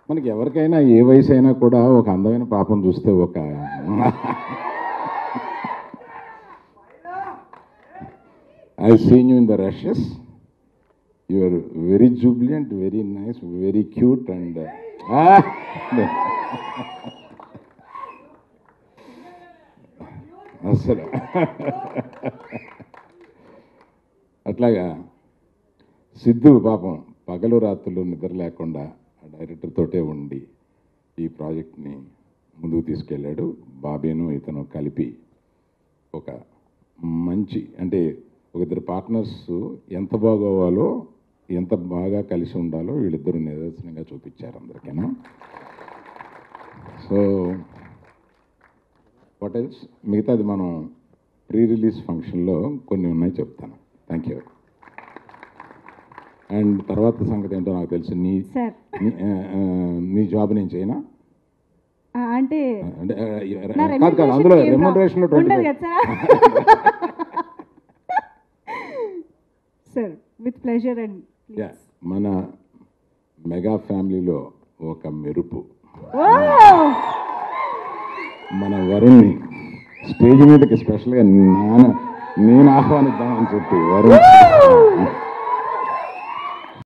మనకి ఎవరికైనా ఏ వయసు అయినా కూడా ఒక అందమైన పాపం చూస్తే ఒక I seen you in the rushes you are very jubilant very nice very cute and అసలు అట్లాగా సిద్ధు పాపం పగలు రాత్రులు నిద్ర లేకుండా ఆ డైరెక్టర్ తోటే ఉండి ఈ ప్రాజెక్ట్ని ముందుకు తీసుకెళ్ళాడు బాబేను ఇతను కలిపి ఒక మంచి అంటే ఒక ఇద్దరు పార్ట్నర్స్ ఎంత బాగోవాలో ఎంత బాగా కలిసి ఉండాలో వీళ్ళిద్దరూ నిదర్శనంగా చూపించారు అందరికీను సో వాట్ ఎల్స్ మిగతాది మనం ప్రీ రిలీజ్ ఫంక్షన్లో కొన్ని ఉన్నాయి చెప్తాను థ్యాంక్ యూ అండ్ తర్వాత సంగతి ఏంటో నాకు తెలుసు నీ సార్ నీ, ఆ, ఆ, నీ జాబ్ నేను చేయనా ఆ, అంటే అంటే ఆ, నా కాదు కాదు అందులో remuneration ఏం రెమ్యూనరేషన్ లో రా- ట్వంటీ ఉండదు కదా sir sir with pleasure and yeah మన మెగా ఫ్యామిలీలో ఒక మెరుపు మన వరుణ్ణి స్టేజ్ మీదకి స్పెషల్గా నాన్న నేను ఆహ్వానిద్దామని చెప్పి వరుణ్